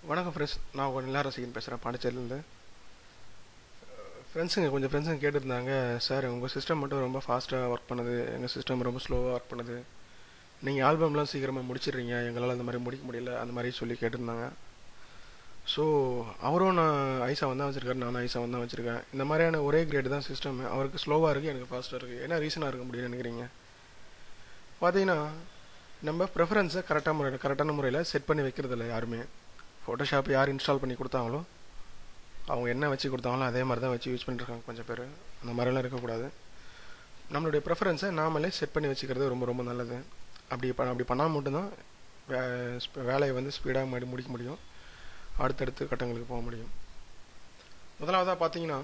வணக்கம் ஃப்ரெண்ட்ஸ் நான் உங்கள் நிலா ரசிகன் பேசுகிறேன் பாண்டிச்சேரியிலேருந்து ஃப்ரெண்ட்ஸுங்க கொஞ்சம் ஃப்ரெண்ட்ஸுங்க கேட்டிருந்தாங்க சார் உங்கள் சிஸ்டம் மட்டும் ரொம்ப ஃபாஸ்ட்டாக ஒர்க் பண்ணுது எங்கள் சிஸ்டம் ரொம்ப ஸ்லோவாக ஒர்க் பண்ணுது நீங்கள் ஆல்பம்லாம் சீக்கிரமாக முடிச்சிடுறீங்க எங்களால் அந்த மாதிரி முடிக்க முடியல அந்த மாதிரி சொல்லி கேட்டிருந்தாங்க ஸோ அவரும் நான் ஐசா தான் வச்சுருக்காரு நானும் ஐசா தான் வச்சுருக்கேன் இந்த மாதிரியான ஒரே கிரேடு தான் சிஸ்டம் அவருக்கு ஸ்லோவாக இருக்குது எனக்கு ஃபாஸ்ட்டாக இருக்குது என்ன ரீசனாக இருக்க முடியும்னு நினைக்கிறீங்க பார்த்தீங்கன்னா நம்ம ப்ரெஃபரன்ஸை கரெக்டாக முறையில் கரெக்டான முறையில் செட் பண்ணி வைக்கிறதில்ல யாருமே ஃபோட்டோஷாப் யார் இன்ஸ்டால் பண்ணி கொடுத்தாங்களோ அவங்க என்ன வச்சு கொடுத்தாங்களோ அதே மாதிரி தான் வச்சு யூஸ் பண்ணிருக்காங்க கொஞ்சம் பேர் அந்த மாதிரிலாம் இருக்கக்கூடாது நம்மளுடைய ப்ரெஃபரன்ஸை நாமளே செட் பண்ணி வச்சுக்கிறது ரொம்ப ரொம்ப நல்லது அப்படி பண்ண அப்படி பண்ணால் மட்டும்தான் வே ஸ்ப- வேலையை வந்து ஸ்பீடாக மடி முடிக்க முடியும் அடுத்தடுத்து கட்டங்களுக்கு போக முடியும் முதலாவதாக பார்த்தீங்கன்னா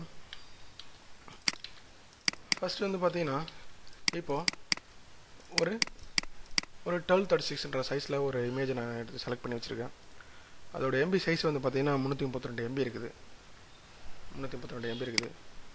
ஃபஸ்ட்டு வந்து பார்த்தீங்கன்னா இப்போது ஒரு ஒரு டுவெல் தேர்ட்டி சிக்ஸ்ன்ற சைஸில் ஒரு இமேஜை நான் எடுத்து செலக்ட் பண்ணி வச்சுருக்கேன் அதோட எம்பி சைஸ் வந்து பார்த்தீங்கன்னா முந்நூற்றி முப்பத்தி ரெண்டு எம்பி இருக்குது முந்நூற்றி முப்பத்தி ரெண்டு எம்பி இருக்குது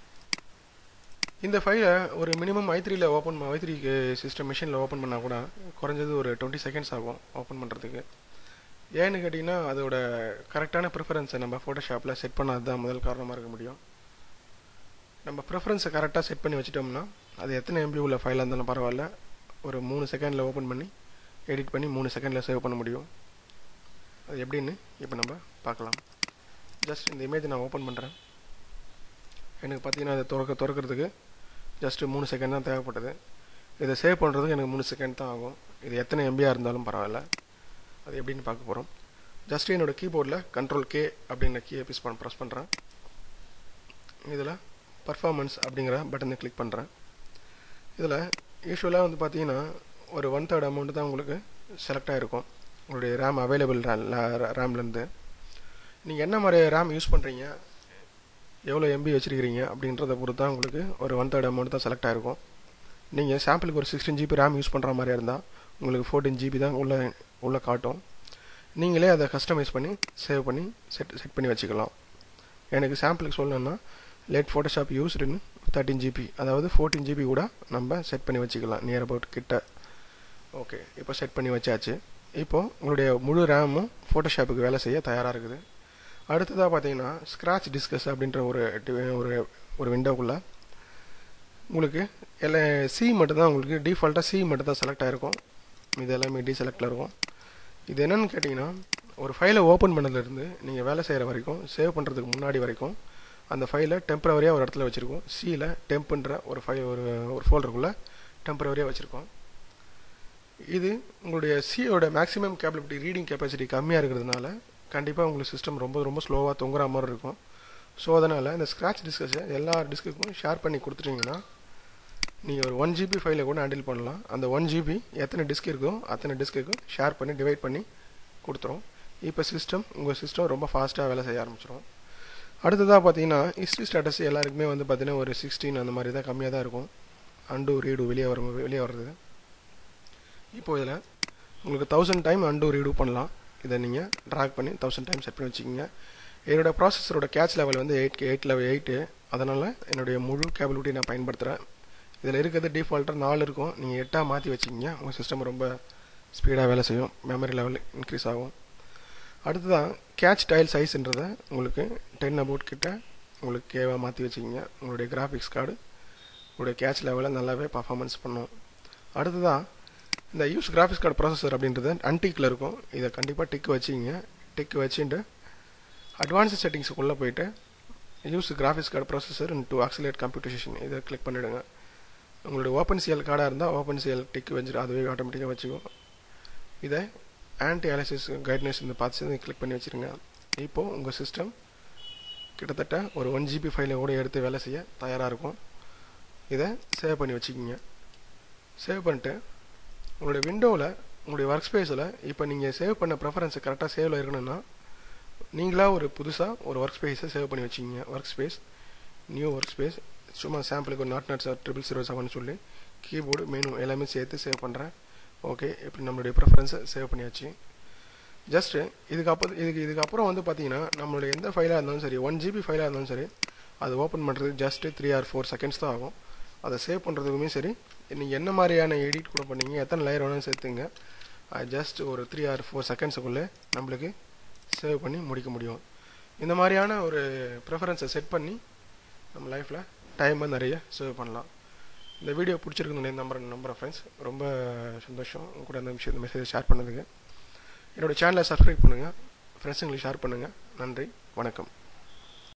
இந்த ஃபைலை ஒரு மினிமம் ஐ த்ரீல ஓப்பன் ஐ த்ரீ சிஸ்டம் மிஷினில் ஓப்பன் பண்ணால் கூட குறைஞ்சது ஒரு டுவெண்ட்டி செகண்ட்ஸ் ஆகும் ஓப்பன் பண்ணுறதுக்கு ஏன்னு கேட்டிங்கன்னா அதோட கரெக்டான ப்ரிஃபரன்ஸை நம்ம ஃபோட்டோஷாப்பில் செட் பண்ணாது தான் முதல் காரணமாக இருக்க முடியும் நம்ம ப்ரிஃபரன்ஸை கரெக்டாக செட் பண்ணி வச்சிட்டோம்னா அது எத்தனை எம்பி உள்ள ஃபைலாக இருந்தாலும் பரவாயில்ல ஒரு மூணு செகண்டில் ஓப்பன் பண்ணி எடிட் பண்ணி மூணு செகண்டில் சேவ் பண்ண முடியும் அது எப்படின்னு இப்போ நம்ம பார்க்கலாம் ஜஸ்ட் இந்த இமேஜ் நான் ஓப்பன் பண்ணுறேன் எனக்கு பார்த்தீங்கன்னா அதை திறக்க திறக்கிறதுக்கு ஜஸ்ட்டு மூணு செகண்ட் தான் தேவைப்பட்டது இதை சேவ் பண்ணுறதுக்கு எனக்கு மூணு செகண்ட் தான் ஆகும் இது எத்தனை எம்பியாக இருந்தாலும் பரவாயில்ல அது எப்படின்னு பார்க்க போகிறோம் ஜஸ்ட் என்னோடய கீபோர்டில் கண்ட்ரோல் கே அப்படிங்கிற கீயை பிஸ் பண்ண ப்ரெஸ் பண்ணுறேன் இதில் பர்ஃபார்மன்ஸ் அப்படிங்கிற பட்டனை கிளிக் பண்ணுறேன் இதில் யூஸ்வலாக வந்து பார்த்தீங்கன்னா ஒரு ஒன் தேர்ட் அமௌண்ட் தான் உங்களுக்கு செலக்ட் ஆகிருக்கும் உங்களுடைய ரேம் அவைலபிள் ரேம்லேருந்து நீங்கள் என்ன மாதிரி ரேம் யூஸ் பண்ணுறீங்க எவ்வளோ எம்பி வச்சுருக்கிறீங்க அப்படின்றத பொறுத்து தான் உங்களுக்கு ஒரு ஒன் தேர்ட் அமௌண்ட் தான் செலக்ட் ஆகிருக்கும் நீங்கள் சாம்பிளுக்கு ஒரு சிக்ஸ்டீன் ஜிபி ரேம் யூஸ் பண்ணுற மாதிரியா இருந்தால் உங்களுக்கு ஃபோர்டீன் ஜிபி தான் உள்ள உள்ள காட்டும் நீங்களே அதை கஸ்டமைஸ் பண்ணி சேவ் பண்ணி செட் செட் பண்ணி வச்சுக்கலாம் எனக்கு சாம்பிளுக்கு சொல்லணும்னா லேட் ஃபோட்டோஷாப் யூஸ்டுன்னு தேர்ட்டின் ஜிபி அதாவது ஃபோர்டீன் ஜிபி கூட நம்ம செட் பண்ணி வச்சுக்கலாம் நியர் அபவுட் கிட்ட ஓகே இப்போ செட் பண்ணி வச்சாச்சு இப்போது உங்களுடைய முழு ரேமும் ஃபோட்டோஷாப்புக்கு வேலை செய்ய தயாராக இருக்குது அடுத்ததாக பார்த்தீங்கன்னா ஸ்க்ராட்ச் டிஸ்கஸ் அப்படின்ற ஒரு டி- ஒரு ஒரு விண்டோக்குள்ளே உங்களுக்கு எல்லா சி மட்டும் தான் உங்களுக்கு டிஃபால்ட்டாக சி மட்டும் தான் செலக்ட் ஆகிருக்கும் இது எல்லாமே டிசெலக்டில் இருக்கும் இது என்னன்னு கேட்டிங்கன்னா ஒரு ஃபைலை ஓப்பன் பண்ணதுலேருந்து நீங்கள் வேலை செய்கிற வரைக்கும் சேவ் பண்ணுறதுக்கு முன்னாடி வரைக்கும் அந்த ஃபைலை டெம்பரவரியாக ஒரு இடத்துல வச்சுருக்கோம் சியில் டெம்ப்ன்ற ஒரு ஃபைல் ஒரு ஒரு ஃபோல்டருக்குள்ளே டெம்பரவரியாக வச்சுருக்கோம் இது உங்களுடைய சியோட மேக்ஸிமம் கேப்பபிலிட்டி ரீடிங் கெப்பாசிட்டி கம்மியாக இருக்கிறதுனால கண்டிப்பாக உங்களுக்கு சிஸ்டம் ரொம்ப ரொம்ப ஸ்லோவாக தொங்குற மாதிரி இருக்கும் ஸோ அதனால் இந்த ஸ்க்ராட்ச் டிஸ்கஸை எல்லா டிஸ்க்குக்கும் ஷேர் பண்ணி கொடுத்துட்டீங்கன்னா நீங்கள் ஒரு ஒன் ஜிபி ஃபைலை கூட ஹேண்டில் பண்ணலாம் அந்த ஒன் ஜிபி எத்தனை டிஸ்க் இருக்கோ அத்தனை டிஸ்க்குக்கும் ஷேர் பண்ணி டிவைட் பண்ணி கொடுத்துரும் இப்போ சிஸ்டம் உங்கள் சிஸ்டம் ரொம்ப ஃபாஸ்ட்டாக வேலை செய்ய ஆரம்பிச்சிடும் அடுத்ததாக பார்த்தீங்கன்னா ஹிஸ்ட்ரி ஸ்டேட்டஸ் எல்லாருக்குமே வந்து பார்த்தீங்கன்னா ஒரு சிக்ஸ்டீன் அந்த மாதிரி தான் கம்மியாக தான் இருக்கும் அண்டு ரீடு வெளியே வரும் வெளியே வர்றது இப்போ இதில் உங்களுக்கு தௌசண்ட் டைம் அண்டு ரீடு பண்ணலாம் இதை நீங்கள் ட்ராக் பண்ணி தௌசண்ட் டைம் செட் பண்ணி வச்சுக்கிங்க என்னோட ப்ராசஸரோட கேட்ச் லெவல் வந்து எயிட் எயிட் லெவல் எயிட்டு அதனால் என்னுடைய முழு கேபிலிட்டி நான் பயன்படுத்துகிறேன் இதில் இருக்கிறது டிஃபால்ட்டாக நாலு இருக்கும் நீங்கள் எட்டாக மாற்றி வச்சுக்கிங்க உங்கள் சிஸ்டம் ரொம்ப ஸ்பீடாக வேலை செய்யும் மெமரி லெவல் இன்க்ரீஸ் ஆகும் அடுத்ததான் கேட்ச் டைல் சைஸ்ன்றதை உங்களுக்கு டென் அபவுட் கிட்ட உங்களுக்கு கேவாக மாற்றி வச்சுக்கிங்க உங்களுடைய கிராஃபிக்ஸ் கார்டு உங்களுடைய கேட்ச் லெவலில் நல்லாவே பர்ஃபார்மன்ஸ் பண்ணும் அடுத்ததாக இந்த யூஸ் கிராஃபிக்ஸ் கார்டு ப்ராசஸர் அப்படின்றது அன்டிக்கில் இருக்கும் இதை கண்டிப்பாக டிக் வச்சுக்கிங்க டிக் வச்சுட்டு அட்வான்ஸ் செட்டிங்ஸுக்குள்ளே போயிட்டு use graphics card processor to accelerate computation இதை கிளிக் பண்ணிவிடுங்க உங்களுடைய ஓப்பன் சிஎல் கார்டாக இருந்தால் ஓப்பன் சிஎல் டிக் வச்சுட்டு அதுவே ஆட்டோமேட்டிக்காக வச்சுக்கும் இதை ஆன்டி அலைசிஸ் கைட்னஸ் இந்த பார்த்து கிளிக் பண்ணி வச்சுருங்க இப்போது உங்கள் சிஸ்டம் கிட்டத்தட்ட ஒரு ஒன் ஜிபி ஃபைலை கூட எடுத்து வேலை செய்ய தயாராக இருக்கும் இதை சேவ் பண்ணி வச்சுக்கிங்க சேவ் பண்ணிட்டு உங்களுடைய விண்டோவில் உங்களுடைய ஒர்க் ஸ்பேஸில் இப்போ நீங்கள் சேவ் பண்ண ப்ரெஃபரன்ஸ் கரெக்டாக சேவில் இருக்கணும்னா நீங்களா ஒரு புதுசாக ஒரு ஒர்க் ஸ்பேஸை சேவ் பண்ணி வச்சுக்கிங்க work space new work space சும்மா சாம்பிளுக்கு ஒரு nought nought triple zero seven சொல்லி கீபோர்டு மெனு எல்லாமே சேர்த்து சேவ் பண்ணுறேன் ஓகே இப்படி நம்மளுடைய ப்ரெஃபரன்ஸை சேவ் பண்ணியாச்சு ஜஸ்ட்டு இதுக்கப்புறம் இதுக்கு இதுக்கப்புறம் வந்து பார்த்தீங்கன்னா நம்மளுடைய எந்த ஃபைலாக இருந்தாலும் சரி ஒன் ஜிபி ஃபைலாக இருந்தாலும் சரி அது ஓப்பன் பண்ணுறதுக்கு just three or four seconds தான் ஆகும் அதை சேவ் பண்ணுறதுக்குமே சரி நீங்கள் என்ன மாதிரியான எடிட் கூட பண்ணீங்க எத்தனை லேயர் வேணாலும் சேர்த்துங்க ஜஸ்ட் ஒரு த்ரீ ஆர் ஃபோர் செகண்ட்ஸுக்குள்ளே நம்மளுக்கு சேவ் பண்ணி முடிக்க முடியும் இந்த மாதிரியான ஒரு ப்ரிஃபரன்ஸை செட் பண்ணி நம்ம லைஃப்பில் டைமை நிறைய சேவ் பண்ணலாம் இந்த வீடியோ பிடிச்சிருக்குன்னு நம்பர் நம்புகிறேன் ஃப்ரெண்ட்ஸ் ரொம்ப சந்தோஷம் உங்க கூட இந்த விஷயம் இந்த மெசேஜ் ஷேர் பண்ணதுக்கு என்னோடய சேனலை சப்ஸ்கிரைப் பண்ணுங்கள் ஃப்ரெண்ட்ஸுங்களுக்கு ஷேர் பண்ணுங்கள் நன்றி வணக்கம்